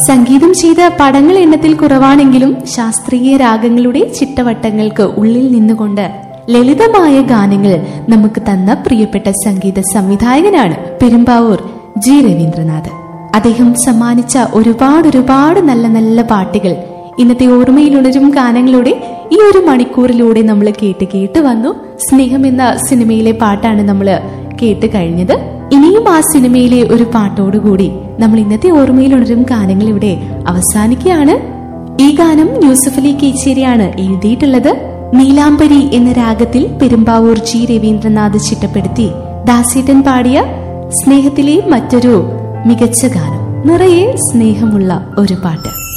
സംഗീതം ചെയ്ത പടങ്ങൾ എണ്ണത്തിൽ കുറവാണെങ്കിലും ശാസ്ത്രീയ രാഗങ്ങളുടെ ചിട്ടവട്ടങ്ങൾക്ക് ഉള്ളിൽ നിന്നുകൊണ്ട് ലളിതമായ ഗാനങ്ങൾ നമുക്ക് തന്ന പ്രിയപ്പെട്ട സംഗീത സംവിധായകനാണ് പെരുമ്പാവൂർ ജി രവീന്ദ്രനാഥ് അദ്ദേഹം സമ്മാനിച്ച ഒരുപാട് ഒരുപാട് നല്ല നല്ല പാട്ടുകൾ ഇന്നത്തെ ഓർമ്മയിലുണരും ഗാനങ്ങളുടെ ഈ ഒരു മണിക്കൂറിലൂടെ നമ്മൾ കേട്ട് കേട്ട് വന്നു സ്നേഹം എന്ന സിനിമയിലെ പാട്ടാണ് നമ്മൾ കേട്ട് കഴിഞ്ഞത് ഇനിയും ആ സിനിമയിലെ ഒരു പാട്ടോടുകൂടി നമ്മൾ ഇന്നത്തെ ഓർമ്മയിലുണരും ഗാനങ്ങൾ ഇവിടെ അവസാനിക്കുകയാണ് ഈ ഗാനം യൂസഫ് അലി കേച്ചേരിയാണ് എഴുതിയിട്ടുള്ളത് നീലാംബരി എന്ന രാഗത്തിൽ പെരുമ്പാവൂർ ജി രവീന്ദ്രനാഥ് ചിട്ടപ്പെടുത്തി ദാസേട്ടൻ പാടിയ സ്നേഹത്തിലെ മറ്റൊരു മികച്ച ഗാനം നിറയെ സ്നേഹമുള്ള ഒരു പാട്ട്